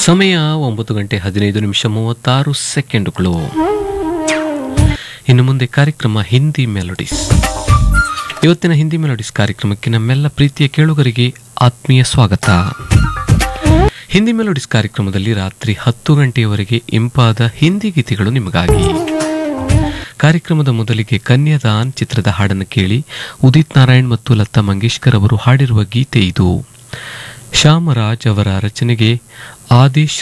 ಸಮಯ ಒಂಬತ್ತು ಗಂಟೆ ಹದಿನೈದು ನಿಮಿಷ ಮೂವತ್ತಾರು ಸೆಕೆಂಡುಗಳು ಇನ್ನು ಮುಂದೆ ಕಾರ್ಯಕ್ರಮ ಹಿಂದಿ ಮೆಲೋಡಿಸ್ ಇವತ್ತಿನ ಹಿಂದಿ ಮೆಲೋಡಿಸ್ ಕಾರ್ಯಕ್ರಮಕ್ಕೆ ನಮ್ಮೆಲ್ಲ ಪ್ರೀತಿಯ ಕೇಳುಗರಿಗೆ ಆತ್ಮೀಯ ಸ್ವಾಗತ ಹಿಂದಿ ಮೆಲೋಡಿಸ್ ಕಾರ್ಯಕ್ರಮದಲ್ಲಿ ರಾತ್ರಿ ಹತ್ತು ಗಂಟೆಯವರೆಗೆ ಇಂಪಾದ ಹಿಂದಿ ಗೀತೆಗಳು ನಿಮಗಾಗಿ ಕಾರ್ಯಕ್ರಮದ ಮೊದಲಿಗೆ ಕನ್ಯಾದಾನ್ ಚಿತ್ರದ ಹಾಡನ್ನು ಕೇಳಿ ಉದಿತ್ ನಾರಾಯಣ್ ಮತ್ತು ಲತಾ ಮಂಗೇಶ್ಕರ್ ಅವರು ಹಾಡಿರುವ ಗೀತೆ ಇದು ಶ್ಯಾಮರಾಜ್ ಅವರ ರಚನೆಗೆ ಆದೇಶ್